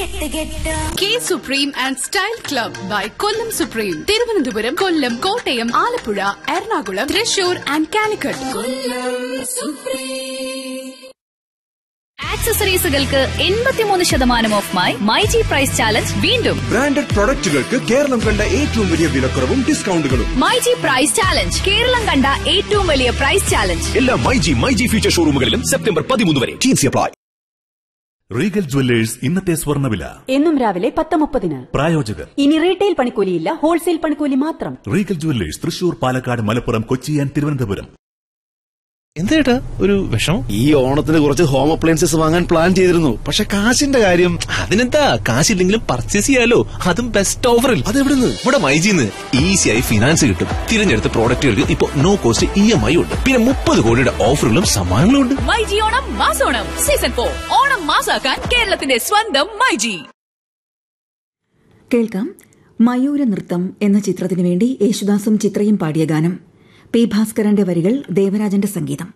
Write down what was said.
K supreme and style club by Kollam supreme Thiruvananthapuram Kollam Kottayam Alappuzha Ernakulam Thrissur and Calicut ആക്സസറീസുകൾക്ക് എൺപത്തിമൂന്ന് ശതമാനം ഓഫുമായി മൈജി പ്രൈസ് ചാലഞ്ച് വീണ്ടും ബ്രാൻഡഡ് പ്രൊഡക്റ്റുകൾക്ക് കേരളം കണ്ട ഏറ്റവും വലിയ വിലക്കുറവും ഡിസ്കൗണ്ടുകളും മൈജി പ്രൈസ് ചാലഞ്ച് കേരളം കണ്ട ഏറ്റവും വലിയ പ്രൈസ് ചാലഞ്ച് എല്ലാ മൈജി മൈജി ഫ്യൂച്ചർ ഷോറൂമുകളിലും സെപ്റ്റംബർ പതിമൂന്ന് വരെ ടീംസി അപ്ലൈ റീഗൽ ജുവല്ലേഴ്സ് ഇന്നത്തെ സ്വർണ്ണവില എന്നും രാവിലെ പത്ത് മുപ്പതിന് പ്രായോജകർ ഇനി റീറ്റെയിൽ പണിക്കൂലിയില്ല ഹോൾസെയിൽ പണിക്കൂലി മാത്രം regal jewellers Thrissur Palakkad Malappuram Kochi and Thiruvananthapuram എന്തേട്ടാ ഒരു വിഷമം ഈ ഓണത്തിന് കുറച്ച് ഹോം അപ്ലയൻസസ് വാങ്ങാൻ പ്ലാൻ ചെയ്തിരുന്നു പക്ഷെ കാശിന്റെ കാര്യം അതിനെന്താ കാശില്ലെങ്കിലും പർച്ചേസ് ചെയ്യാലോ അതും ബെസ്റ്റ് ഓഫറിൽ അതെവിടുന്ന് ഇവിടെ മൈജിന്ന് ഈസിയായി ഫിനാൻസ് കിട്ടും തിരഞ്ഞെടുത്ത പ്രോഡക്റ്റുകൾക്ക് ഇപ്പൊ no cost E M I ഉണ്ട് പിന്നെ മുപ്പത് കോടിയുടെ ഓഫറുകളും സമ്മാനങ്ങളും ഉണ്ട് മൈജി ഓണം മാസോണം സീസൺ ഫോർ ഓണം മാസാക്കാൻ കേരളത്തിന്റെ സ്വന്തം മൈജി കേൾക്കാം മയൂര നൃത്തം എന്ന ചിത്രത്തിനു വേണ്ടി യേശുദാസും ചിത്രയും പാടിയ ഗാനം പി ഭാസ്കരന്റെ വരികൾ ദേവരാജന്റെ സംഗീതം